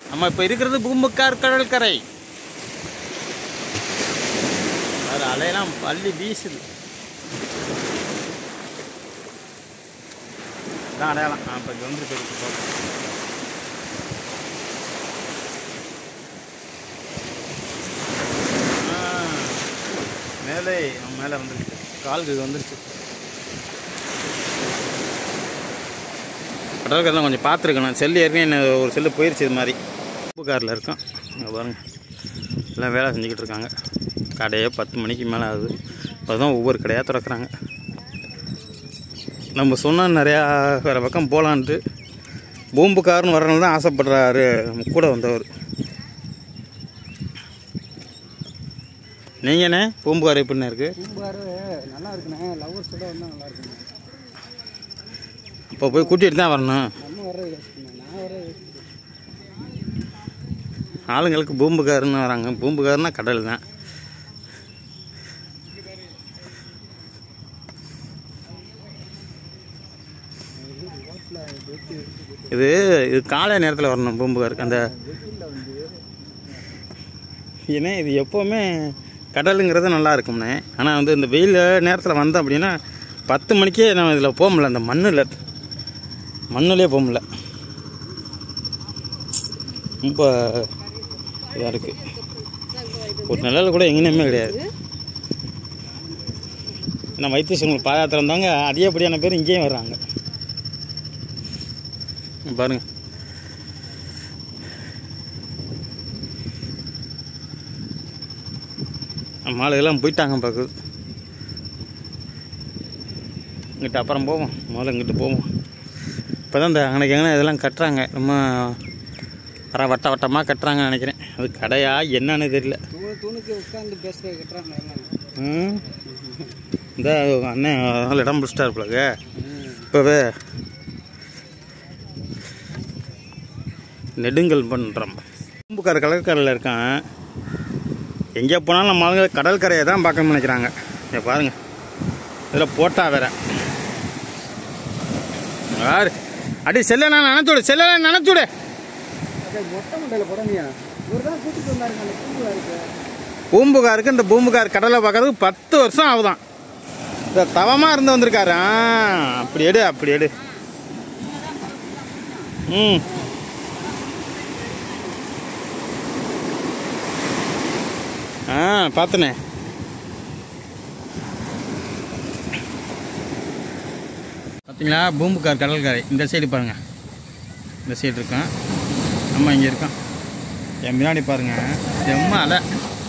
நம்ம இப்போ இருக்கிறது பூம்புக்கார் கடற்கரை அது அலையெல்லாம் பள்ளி வீசுது இதான் அடையாளம் நான் இப்போ இங்கே வந்துட்டு போயிருக்கு மேலே அவன் மேலே வந்துருச்சு கால்கள் வந்துருச்சு கடற்கரைலாம் கொஞ்சம் பார்த்துருக்கணும் செல்லு ஏற்கனவே என்ன ஒரு செல்லு போயிருச்சு இது மாதிரி காரில் இருக்கோம் இங்கே பாருங்க எல்லாம் வேலை செஞ்சுக்கிட்டு இருக்காங்க கடையே பத்து மணிக்கு மேலே ஆகுது அதுதான் ஒவ்வொரு கடையாக திறக்கிறாங்க நம்ம சொன்னால் நிறையா வேறு பக்கம் போகலான்ட்டு பூம்புக்காரன்னு வரனால தான் ஆசைப்படுறாரு நம்ம கூட வந்தவர் நீங்கண்ணே பூம்புகார் எப்படிண்ணே இருக்குது பூம்பாரு நல்லா இருக்குண்ணே லவ்வர்ஸோட வந்தால் நல்லா இருக்குண்ணே இப்போ போய் கூட்டிகிட்டு தான் வரணும் நம்ம வர யோசிக்கணும் நான் வர யோசிக்கிறேன் ஆளுங்களுக்கு பூம்புகாருன்னு வராங்க பூம்புகாருன்னா கடல் தான் இது இது காலை நேரத்தில் வரணும் பூம்புகாருக்கு அந்த ஏன்னா இது எப்போவுமே கடலுங்கிறது நல்லா இருக்கும்ண்ணே ஆனால் வந்து இந்த வெயில் நேரத்தில் வந்தோம் அப்படின்னா பத்து மணிக்கே நம்ம இதில் போக முடியல அந்த மண்ணில் மண்ணுலேயே போக முடியல ரொம்ப இதாக இருக்குது ஒரு நிழல் கூட எங்கேயுமே கிடையாது ஏன்னா வைத்தீஸ்வரங்களுக்கு பாதயாத்திரை வந்தவங்க அதிகப்படியான பேர் இங்கேயும் வர்றாங்க இங்க பாருங்க நம்ம ஆளுகெல்லாம் போயிட்டாங்க பார்க்குது இங்கிட்ட அப்புறம் போவோம் முதல்ல இங்கிட்டு போவோம் இப்போ தான் இந்த அன்னைக்கு எங்கே இதெல்லாம் கட்டுறாங்க நம்ம வர வட்ட வட்டமாக கட்டுறாங்கன்னு நினைக்கிறேன் அது கடையா என்னன்னு தெரியல தூணு தூணுக்கு உட்காந்து பேசுகிற கட்டுறாங்க எல்லாம் ம் இந்த அண்ணன் அதனால இடம் பிடிச்சிட்டா இருப்பிலங்க இப்போவே நெடுங்கல் பண்ணுறோம் பூம்புக்கார கடற்கரையில் இருக்கான் எங்கே போனாலும் நம்ம ஆளுங்க கடற்கரையை தான் பார்க்கணும்னு நினைக்கிறாங்க இங்கே பாருங்க இதில் போட்டா வேற யாரு அடி செல்லலாம் நினச்சுடு செல்லலாம் நினச்சுடு அதே மொட்டை மண்டையில் போடணியா இவர் தான் கூட்டிட்டு வந்தாருங்க அந்த பூம்புகாருக்கு பூம்புகாருக்கு இந்த பூம்புகார் கடலை பார்க்கறதுக்கு பத்து வருஷம் ஆகுதான் இந்த தவமாக இருந்து வந்திருக்காரு ஆ அப்படி எடு அப்படி எடு ம் ஆ பார்த்தனே பார்த்தீங்களா பூம்புக்கார் கடற்கரை இந்த சைடு பாருங்க இந்த சைடு இருக்கான் நம்ம இங்கே இருக்கோம் என் முன்னாடி பாருங்க செம்ம அலை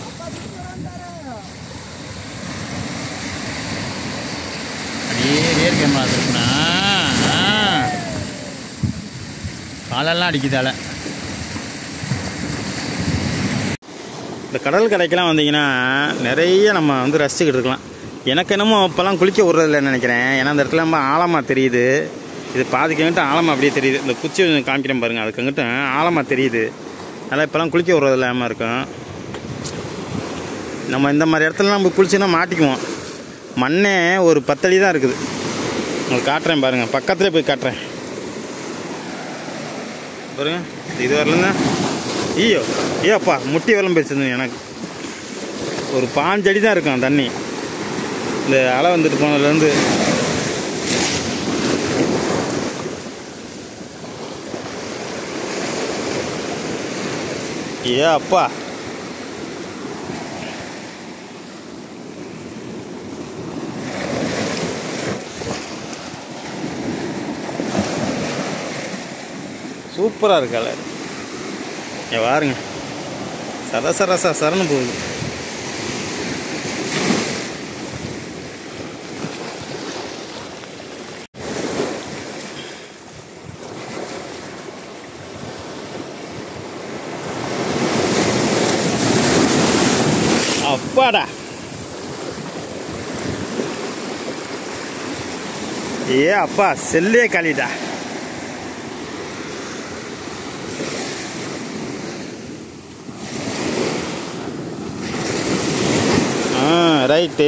அப்படியே ரியர் கேமரா இருக்குண்ணா காலெல்லாம் அடிக்குது அலை இந்த கடல் கடைக்கெல்லாம் வந்தீங்கன்னா நிறைய நம்ம வந்து ரசிச்சுக்கிட்டு இருக்கலாம் எனக்கு என்னமோ இப்போல்லாம் குளிக்க விட்றதில்லன்னு நினைக்கிறேன் ஏன்னா அந்த இடத்துல ரொம்ப ஆழமாக தெரியுது இது பாதிக்கங்கிட்ட ஆழமாக அப்படியே தெரியுது இந்த குச்சி கொஞ்சம் காமிக்கிறேன் பாருங்கள் அதுக்குங்கிட்ட ஆழமாக தெரியுது அதனால் இப்போல்லாம் குளிக்க விட்றது இல்லாமல் இருக்கும் நம்ம இந்த மாதிரி இடத்துல நம்ம குளிச்சுன்னா மாட்டிக்குவோம் மண்ணே ஒரு பத்தடி தான் இருக்குது உங்களுக்கு காட்டுறேன் பாருங்கள் பக்கத்துலேயே போய் காட்டுறேன் பாருங்க இது வரலன்னா ஐயோ ஐயோப்பா முட்டி வரலும் போயிடுச்சு எனக்கு ஒரு பாஞ்சடி தான் இருக்கும் தண்ணி இந்த அலை வந்துட்டு போனதுலேருந்து ஏ அப்பா சூப்பராக இருக்கு அலை இங்க பாருங்க சர சர சர சரன்னு போகுது அப்பாடா ஏ அப்பா செல்லே காலிடா ஆ ரைட்டு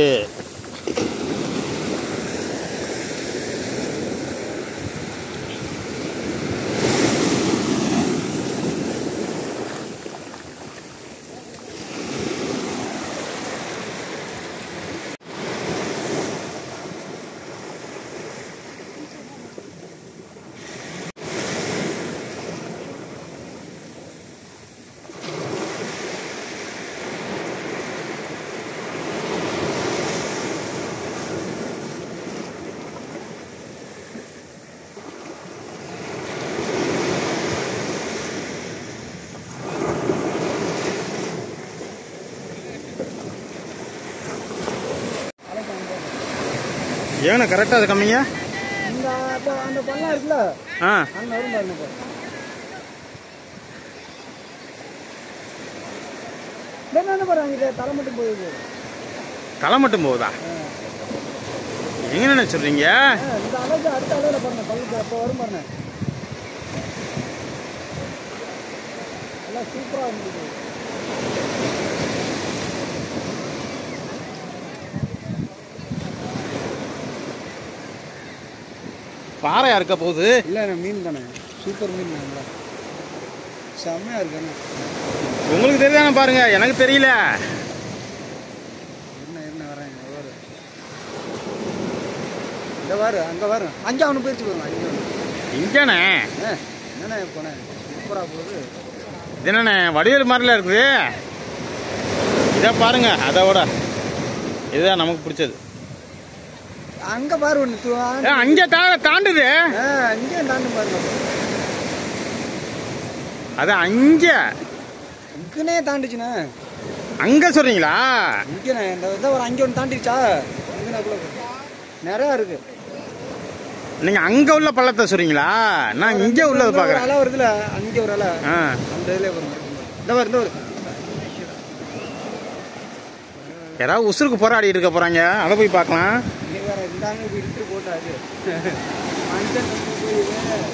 ஏங்கண்ணா கரெக்டாக அது கம்மிங்க இந்த அப்போ அந்த பள்ளம் இருக்குல்ல ஆ அங்கே வரும் பாருங்க இப்போ என்ன பாருங்க அங்கே தலை மட்டும் போகுது தலை மட்டும் போகுதா எங்கண்ணா சொல்கிறீங்க ஆ, இந்த அளவுக்கு அடுத்த அளவில் பாருங்க பல்லுக்கு அப்போ வரும் பாருங்க எல்லாம் சூப்பராக இருந்தது பாறையா இருக்க போகுது இல்லை மீன் தானே சூப்பர் மீன் தானே செம்மையாக இருக்கு என்ன உங்களுக்கு தெரியுதானே பாருங்க எனக்கு தெரியல என்ன என்ன வரேன் வரு இந்த வாரு அங்கே வாரு அங்கே அவனு போயிடுச்சு பாருங்க அங்கே ஒன்று இங்கண்ணே ஏ என்னண்ணே போனேன் சூப்பராக போகுது இது என்னண்ணே வடிவேல் மாதிரில இருக்குது இதை பாருங்க அதை விட இதுதான் நமக்கு பிடிச்சது அங்கே பாரு ஒன்று ஏ, அங்கே தா தாண்டுது ஆ அங்கேயும் தாண்டி பாருங்க அது அங்கே இங்கனே தாண்டிச்சுண்ணே அங்கே சொல்கிறீங்களா இங்கேண்ணே இந்த இதை ஒரு அங்கே ஒன்று தாண்டிடுச்சா இங்கனே அவ்வளோ நிறையா இருக்கு நீங்கள் அங்கே உள்ள பள்ளத்தை சொல்கிறீங்களா நான் இங்கே உள்ளது ஒரு பார்க்குறேன் அலை வருதுல அங்கே ஒரு அலை ஆ அந்த இதில் வரும் இந்த வரும் இந்த வரும் யாராவது உசுருக்கு போராடி இருக்க போகிறாங்க அதை போய் பார்க்கலாம் நீ வேற இருந்தாங்க இப்படி இழுத்து போட்டாரு மனுஷன் நம்ம போய்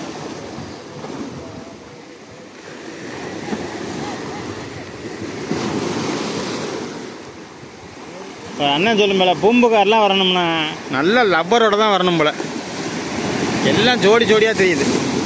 இப்போ அண்ணன் சொல்லும் போல பூம்புகார்லாம் வரணும்னா நல்ல லப்பரோட தான் வரணும் போல எல்லாம் ஜோடி ஜோடியாக தெரியுது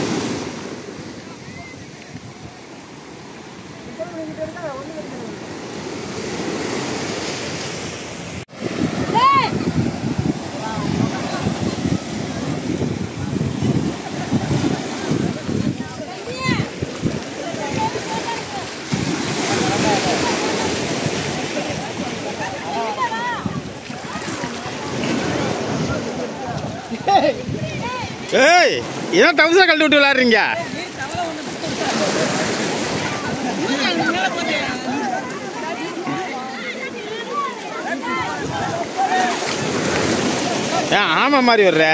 ஏய் இதான் தவிசா கழட்டி விட்டு விளாடுறீங்க ஏன் ஆமா மாதிரி வர்ற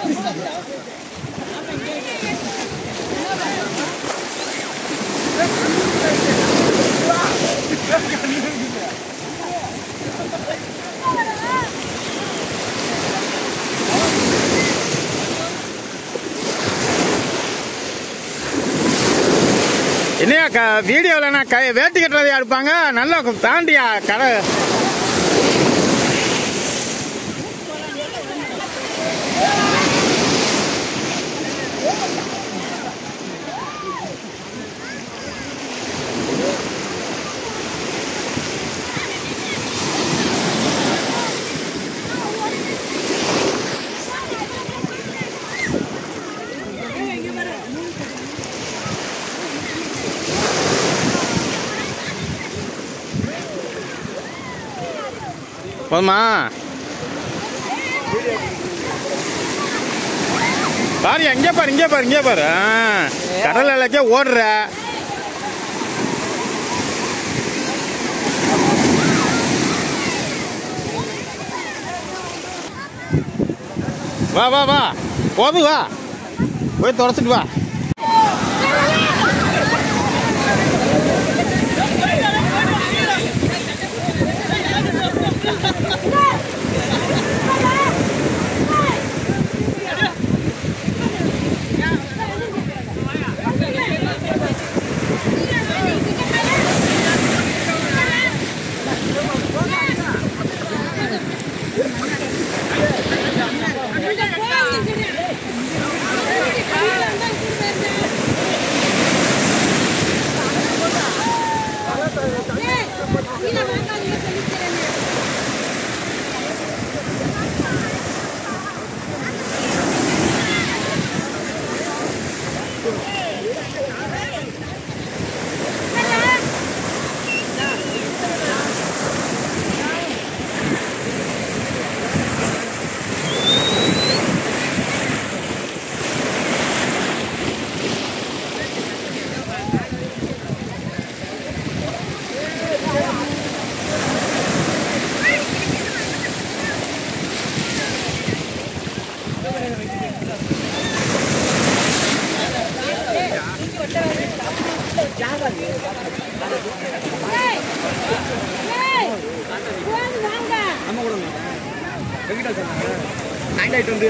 என்னையா க வீடியோவில் நான் கை வேட்டி கட்டுறதையா எடுப்பாங்க நல்லா தாண்டியா கடை போதுமா பாரு எங்கே பாரு இங்கே பாரு இங்கே பாரு ஆ, கடல் அலைக்கே ஓடுற வா வா வா போதும் வா போய் தொடச்சிட்டு வா நம்ம கூட வெங்கடா சார் ஆண்ட்ராய்ட் வந்து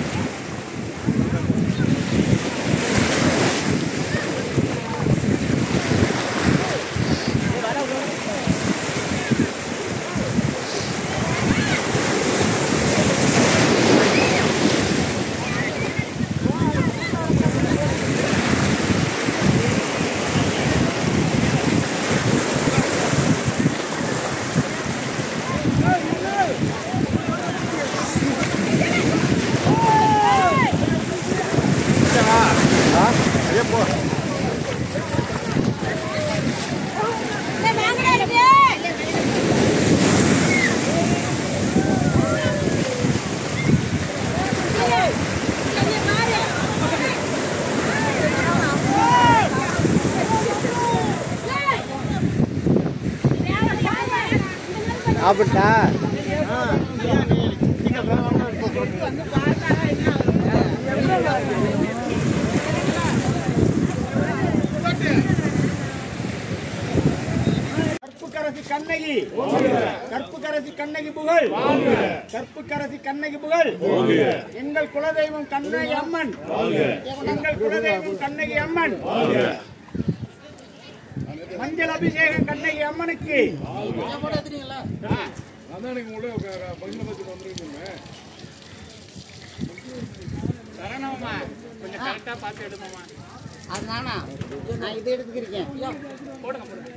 சாப்பிட்டா கற்புக்கரசி கண்ணகி கற்புக்கரசி கண்ணகி புகழ் கற்புக்கரசி கண்ணகி புகழ் எங்கள் குலதெய்வம் கண்ணகி அம்மன் எங்கள் குலதெய்வம் கண்ணகி அம்மன் மஞ்சள் அபிஷேகம் கண்ணகி அம்மனுக்கு சரணம்மா கொஞ்சம் கரெக்டா பார்த்து எடுமாமா அது நானா நான் இதை எடுத்துக்கிறேன் போடுங்க போடுங்க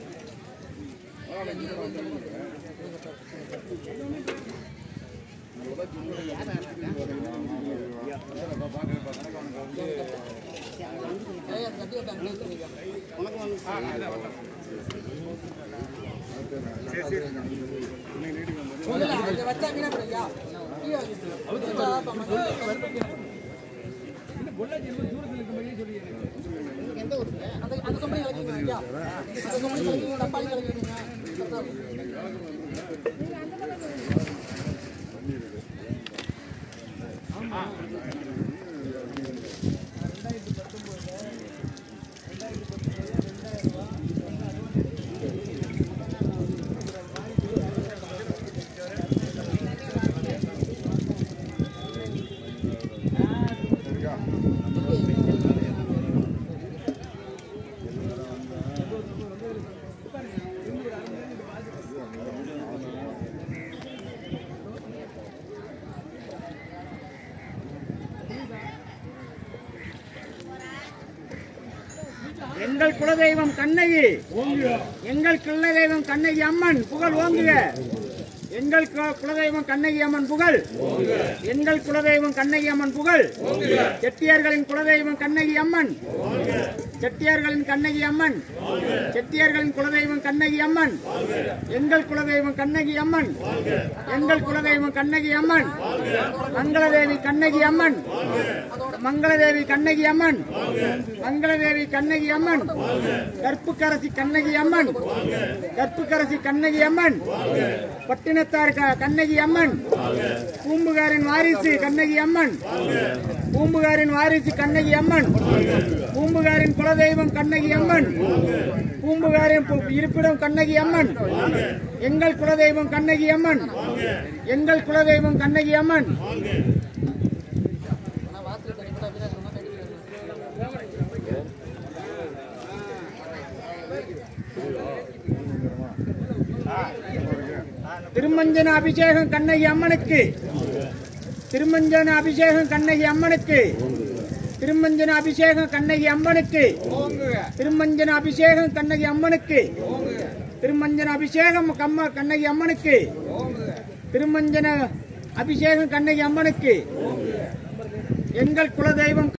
எங்கள் குலதெய்வம் கண்ணகி எங்கள் குலதெய்வம் கண்ணகி அம்மன் புகழ் ஓங்குக எங்கள் கு- குலதெய்வம் கண்ணகி அம்மன் புகழ் எங்கள் குலதெய்வம் கண்ணகி அம்மன் புகழ் செட்டியார்களின் குலதெய்வம் கண்ணகி அம்மன் செட்டியார்களின் கண்ணகி அம்மன் செட்டியார்களின் குலதெய்வம் கண்ணகி அம்மன் எங்கள் குலதெய்வம் கண்ணகி அம்மன் எங்கள் குலதெய்வம் கண்ணகி அம்மன் மங்களதேவி கண்ணகி அம்மன் மங்களதேவி கண்ணகி அம்மன் மங்களதேவி கண்ணகி அம்மன் கற்புக்கரசி கண்ணகி அம்மன் கற்புக்கரசி கண்ணகி அம்மன் பட்டினத்தார் க- கண்ணகி அம்மன் பூம்புகாரின் வாரிசு கண்ணகி அம்மன் பூம்புகாரின் வாரிசு கண்ணகி அம்மன் பூம்புகாரின் குலதெய்வம் கண்ணகி அம்மன் பூம்புகாரின் பு- இருப்பிடம் கண்ணகி அம்மன் எங்கள் குலதெய்வம் கண்ணகி அம்மன் எங்கள் குலதெய்வம் கண்ணகி அம்மன் திருமஞ்சன அபிஷேகம் கண்ணகி அம்மனுக்கு திருமஞ்சன அபிஷேகம் கண்ணகி அம்மனுக்கு திருமஞ்சன அபிஷேகம் கண்ணகி அம்மனுக்கு திருமஞ்சன அபிஷேகம் கண்ணகி அம்மனுக்கு திருமஞ்சன அபிஷேகம் கம்ம கண்ணகி அம்மனுக்கு திருமஞ்சன அபிஷேகம் கண்ணகி அம்மனுக்கு எங்கள் குலதெய்வம்